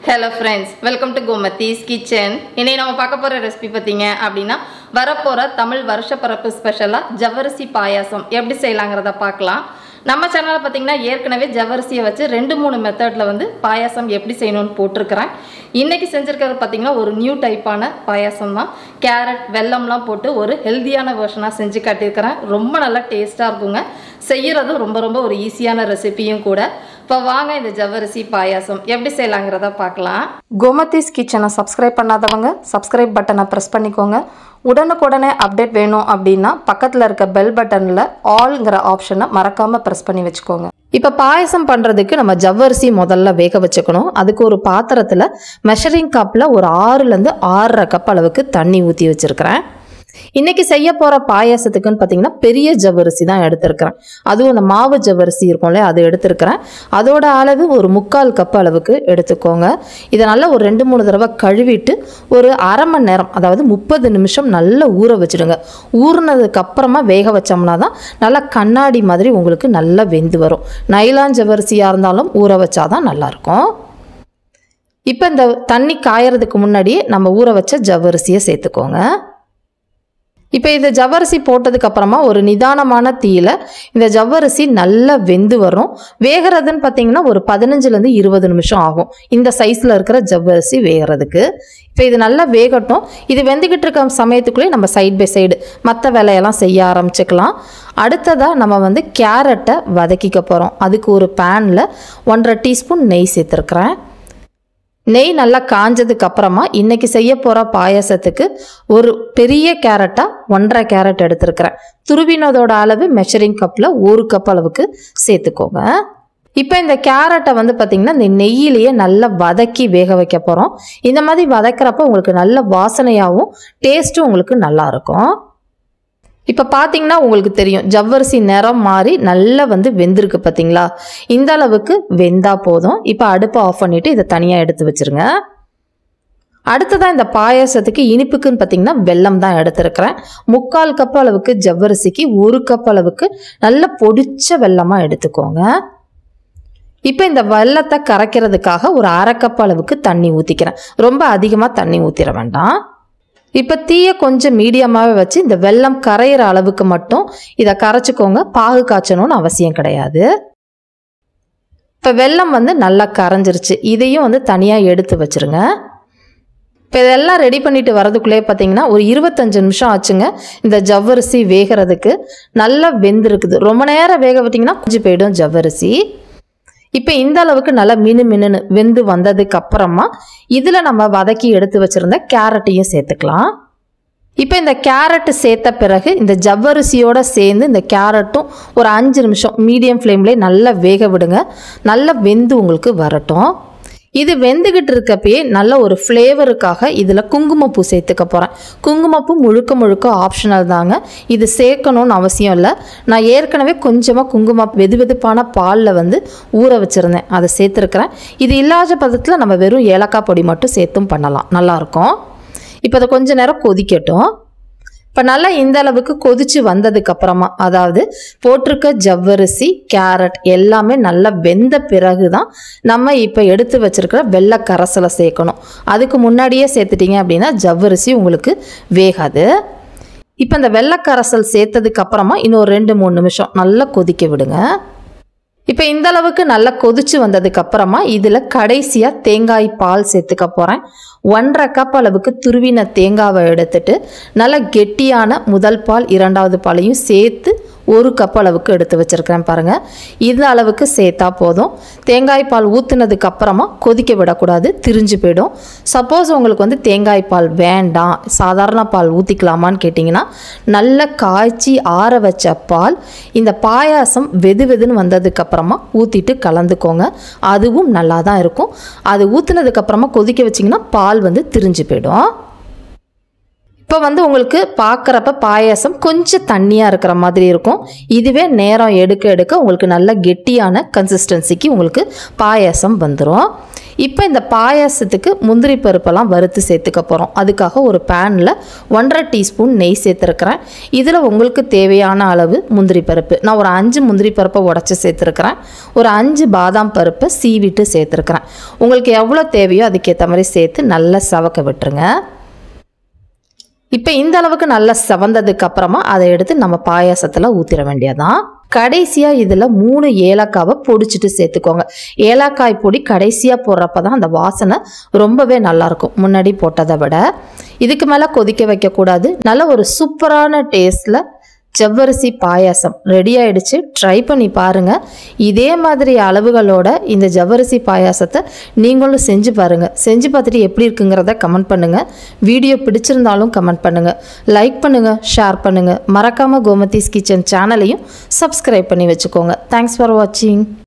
hello friends welcome to Gomathi's kitchen இன்னைக்கு நம்ம பார்க்க போகிற ரெசிபி பார்த்தீங்க அப்படின்னா வரப்போகிற தமிழ் வருஷப்பரப்பு ஸ்பெஷலாக ஜவ்வரிசி பாயாசம் எப்படி செய்யலாங்கிறத பார்க்கலாம் நம்ம சேனலில் பார்த்தீங்கன்னா ஏற்கனவே ஜவ்வரிசியை வச்சு ரெண்டு மூணு மெத்தடில் வந்து பாயாசம் எப்படி செய்யணும்னு போட்டிருக்கிறேன் இன்றைக்கி செஞ்சுருக்கிறது பார்த்தீங்கன்னா ஒரு நியூ டைப்பான பாயாசம் தான் கேரட் வெல்லம்லாம் போட்டு ஒரு ஹெல்த்தியான வெர்ஷனாக செஞ்சு காட்டியிருக்கிறேன் ரொம்ப நல்லா டேஸ்ட்டாக இருக்குங்க செய்யறதும் ரொம்ப ரொம்ப ஒரு ஈஸியான ரெசிபியும் கூட இப்போ வாங்க இந்த ஜவ்வரிசி பாயாசம் எப்படி செய்யலாங்கிறத பார்க்கலாம் கோமதிஸ் கிச்சனை சப்ஸ்கிரைப் பண்ணாதவங்க சப்ஸ்கிரைப் பட்டனை ப்ரெஸ் பண்ணிக்கோங்க உடனுக்குடனே அப்டேட் வேணும் அப்படின்னா பக்கத்தில் இருக்க பெல் பட்டனில் ஆல்ங்கிற ஆப்ஷனை மறக்காமல் ப்ரெஸ் பண்ணி வச்சுக்கோங்க இப்போ பாயசம் பண்ணுறதுக்கு நம்ம ஜவ்வரிசி முதல்ல வேக வச்சுக்கணும் அதுக்கு ஒரு பாத்திரத்தில் மெஷரிங் கப்பில் ஒரு ஆறுலேருந்து ஆறரை கப் அளவுக்கு தண்ணி ஊற்றி வச்சுருக்கிறேன் இன்னைக்கு செய்ய போற பாயாசத்துக்குன்னு பார்த்தீங்கன்னா பெரிய ஜவ்வரிசி தான் எடுத்திருக்கிறேன் அதுவும் அந்த மாவு ஜவ்வரிசி இருக்கும்ல அது எடுத்திருக்கிறேன் அதோட அளவு ஒரு முக்கால் கப் அளவுக்கு எடுத்துக்கோங்க இதை நல்லா ஒரு ரெண்டு மூணு தடவை கழுவிட்டு ஒரு அரை மணி நேரம் அதாவது முப்பது நிமிஷம் நல்லா ஊற வச்சிடுங்க ஊறினதுக்கு அப்புறமா வேக வச்சோம்னா தான் நல்லா கண்ணாடி மாதிரி உங்களுக்கு நல்லா வெந்து வரும் நைலான் ஜவ்வரிசியாக இருந்தாலும் ஊற வச்சாதான் நல்லாயிருக்கும் இப்போ இந்த தண்ணி காயறதுக்கு முன்னாடியே நம்ம ஊற வச்ச ஜவ்வரிசியை சேர்த்துக்கோங்க இப்போ இந்த ஜவ்வரிசி போட்டதுக்கு அப்புறமா ஒரு நிதானமான தீயில இந்த ஜவ்வரிசி நல்லா வெந்து வரும் வேகிறதுன்னு பார்த்தீங்கன்னா ஒரு பதினஞ்சுலேருந்து இருபது நிமிஷம் ஆகும் இந்த சைஸில் இருக்கிற ஜவ்வரிசி வேகிறதுக்கு இப்போ இது நல்லா வேகட்டும் இது வெந்துக்கிட்டு இருக்க சமயத்துக்குள்ளே நம்ம சைட் பை சைடு மற்ற வேலையெல்லாம் செய்ய ஆரம்பிச்சுக்கலாம் அடுத்ததாக நம்ம வந்து கேரட்டை வதக்கிக்க போகிறோம் அதுக்கு ஒரு பேனில் ஒன்றரை டீஸ்பூன் நெய் சேர்த்துருக்குறேன் நெய் நல்லா காஞ்சதுக்கு அப்புறமா இன்னைக்கு செய்ய போகிற பாயாசத்துக்கு ஒரு பெரிய கேரட்டாக ஒன்றரை கேரட் எடுத்திருக்கிறேன் துருவினதோட அளவு மெஷரிங் கப்பில் ஒரு கப் அளவுக்கு சேர்த்துக்கோங்க இப்போ இந்த கேரட்டை வந்து பார்த்திங்கன்னா இந்த நெய்யிலேயே நல்லா வதக்கி வேக வைக்க போகிறோம் இந்த மாதிரி வதக்கிறப்ப உங்களுக்கு நல்ல வாசனையாகவும் டேஸ்ட்டும் உங்களுக்கு நல்லா இருக்கும் இப்போ பார்த்தீங்கன்னா உங்களுக்கு தெரியும் ஜவ்வரிசி நிறம் மாறி நல்லா வந்து வெந்திருக்கு பார்த்தீங்களா இந்த அளவுக்கு வெந்தா போதும் இப்போ அடுப்பை ஆஃப் பண்ணிவிட்டு இதை தனியாக எடுத்து வச்சிருங்க அடுத்ததான் இந்த பாயாசத்துக்கு இனிப்புக்குன்னு பார்த்தீங்கன்னா வெல்லம் தான் எடுத்திருக்கிறேன் முக்கால் கப் அளவுக்கு ஜவ்வரிசிக்கு ஒரு கப் அளவுக்கு நல்ல பொடிச்ச வெல்லமாக எடுத்துக்கோங்க இப்போ இந்த வெல்லத்தை கரைக்கிறதுக்காக ஒரு அரை கப் அளவுக்கு தண்ணி ஊற்றிக்கிறேன் ரொம்ப அதிகமாக தண்ணி ஊற்றிட வேண்டாம் இப்போ தீயை கொஞ்சம் மீடியமாகவே வச்சு இந்த வெல்லம் கரையிற அளவுக்கு மட்டும் இதை கரைச்சிக்கோங்க பாகு காய்ச்சணும்னு அவசியம் கிடையாது இப்போ வெல்லம் வந்து நல்லா கரைஞ்சிருச்சு இதையும் வந்து தனியாக எடுத்து வச்சுருங்க இப்போ இதெல்லாம் ரெடி பண்ணிட்டு வரதுக்குள்ளே பார்த்தீங்கன்னா ஒரு இருபத்தஞ்சு நிமிஷம் ஆச்சுங்க இந்த ஜவ்வரிசி வேகிறதுக்கு நல்லா வெந்திருக்குது ரொம்ப நேரம் வேக விட்டிங்கன்னா குஞ்சு போயிடும் ஜவ்வரிசி இப்போ இந்த அளவுக்கு நல்லா மினு மினுன்னு வெந்து வந்ததுக்கு அப்புறமா இதில் நம்ம வதக்கி எடுத்து வச்சுருந்த கேரட்டையும் சேர்த்துக்கலாம் இப்போ இந்த கேரட்டு சேர்த்த பிறகு இந்த ஜவ்வரிசியோட சேர்ந்து இந்த கேரட்டும் ஒரு அஞ்சு நிமிஷம் மீடியம் ஃப்ளேம்லேயே நல்லா வேக விடுங்க நல்லா வெந்து உங்களுக்கு வரட்டும் இது வெந்துக்கிட்டு இருக்கப்பயே நல்ல ஒரு ஃப்ளேவருக்காக இதில் குங்குமப்பூ சேர்த்துக்க போகிறேன் குங்குமப்பூ முழுக்க முழுக்க ஆப்ஷனல் தாங்க இது சேர்க்கணும்னு அவசியம் இல்லை நான் ஏற்கனவே கொஞ்சமாக குங்கும வெது வெதுப்பான பாலில் வந்து ஊற வச்சுருந்தேன் அதை சேர்த்துருக்குறேன் இது இல்லாத பதத்தில் நம்ம வெறும் ஏலக்காய் பொடி மட்டும் சேர்த்தும் பண்ணலாம் நல்லாயிருக்கும் இப்போ அதை கொஞ்ச நேரம் கொதிக்கட்டும் இப்போ நல்லா இந்த அளவுக்கு கொதிச்சு வந்ததுக்கு அப்புறமா அதாவது போட்டிருக்க ஜவ்வரிசி கேரட் எல்லாமே நல்லா வெந்த பிறகு தான் நம்ம இப்போ எடுத்து வச்சிருக்கிற வெள்ளை கரைசலை சேர்க்கணும் அதுக்கு முன்னாடியே சேர்த்துட்டீங்க அப்படின்னா ஜவ்வரிசி உங்களுக்கு வேகாது இப்போ இந்த வெள்ளை கரைசல் சேர்த்ததுக்கு அப்புறமா இன்னும் ரெண்டு மூணு நிமிஷம் நல்லா கொதிக்க விடுங்க இப்போ இந்த அளவுக்கு நல்லா கொதிச்சு வந்ததுக்கு அப்புறமா இதில் கடைசியாக தேங்காய் பால் சேர்த்துக்க போகிறேன் ஒன்றரை கப் அளவுக்கு துருவின தேங்காவை எடுத்துட்டு நல்லா கெட்டியான முதல் பால் இரண்டாவது பாலையும் சேர்த்து ஒரு கப் அளவுக்கு எடுத்து வச்சுருக்கிறேன் பாருங்கள் இந்த அளவுக்கு சேர்த்தா போதும் தேங்காய் பால் ஊற்றுனதுக்கு அப்புறமா கொதிக்க விடக்கூடாது திரிஞ்சு போயிடும் சப்போஸ் உங்களுக்கு வந்து தேங்காய் பால் வேண்டாம் சாதாரண பால் ஊற்றிக்கலாமான்னு கேட்டிங்கன்னா நல்ல காய்ச்சி ஆற வச்ச பால் இந்த பாயாசம் வெது வெதுன்னு வந்ததுக்கு அப்புறமா ஊற்றிட்டு கலந்துக்கோங்க அதுவும் நல்லா தான் இருக்கும் அது ஊற்றுனதுக்கு அப்புறமா கொதிக்க வச்சிங்கன்னா பால் வந்து திரிஞ்சு போயிடும் இப்போ வந்து உங்களுக்கு பார்க்குறப்ப பாயாசம் கொஞ்சம் தண்ணியாக இருக்கிற மாதிரி இருக்கும் இதுவே நேரம் எடுக்க எடுக்க உங்களுக்கு நல்ல கெட்டியான கன்சிஸ்டன்சிக்கு உங்களுக்கு பாயாசம் வந்துடும் இப்போ இந்த பாயாசத்துக்கு முந்திரி பருப்பெல்லாம் வறுத்து சேர்த்துக்க போகிறோம் அதுக்காக ஒரு பேனில் ஒன்றரை டீஸ்பூன் நெய் சேர்த்துருக்கிறேன் இதில் உங்களுக்கு தேவையான அளவு முந்திரி பருப்பு நான் ஒரு அஞ்சு முந்திரி பருப்பை உடச்சி சேர்த்துருக்கிறேன் ஒரு அஞ்சு பாதாம் பருப்பை சீவிட்டு சேர்த்துருக்கிறேன் உங்களுக்கு எவ்வளோ தேவையோ அதுக்கேற்ற மாதிரி சேர்த்து நல்லா சவக்க விட்டுருங்க இப்போ இந்த அளவுக்கு நல்லா செவந்ததுக்கு அப்புறமா அதை எடுத்து நம்ம பாயாசத்தில் ஊற்றிட வேண்டியதான் கடைசியாக இதில் மூணு ஏலக்காவை பொடிச்சிட்டு சேர்த்துக்கோங்க ஏலக்காய் பொடி கடைசியாக போடுறப்ப தான் அந்த வாசனை ரொம்பவே நல்லாயிருக்கும் முன்னாடி போட்டதை விட இதுக்கு மேலே கொதிக்க வைக்கக்கூடாது நல்ல ஒரு சூப்பரான டேஸ்ட்டில் ஜவ்வரிசி பாயாசம் ரெடி ஆயிடுச்சு ட்ரை பண்ணி பாருங்கள் இதே மாதிரி அளவுகளோட இந்த ஜவ்வரிசி பாயாசத்தை நீங்களும் செஞ்சு பாருங்கள் செஞ்சு பார்த்துட்டு எப்படி இருக்குங்கிறத கமெண்ட் பண்ணுங்கள் வீடியோ பிடிச்சிருந்தாலும் கமெண்ட் பண்ணுங்கள் லைக் பண்ணுங்கள் ஷேர் பண்ணுங்கள் மறக்காமல் கோமதிஸ் கிச்சன் சேனலையும் சப்ஸ்கிரைப் பண்ணி வச்சுக்கோங்க தேங்க்ஸ் ஃபார் வாட்சிங்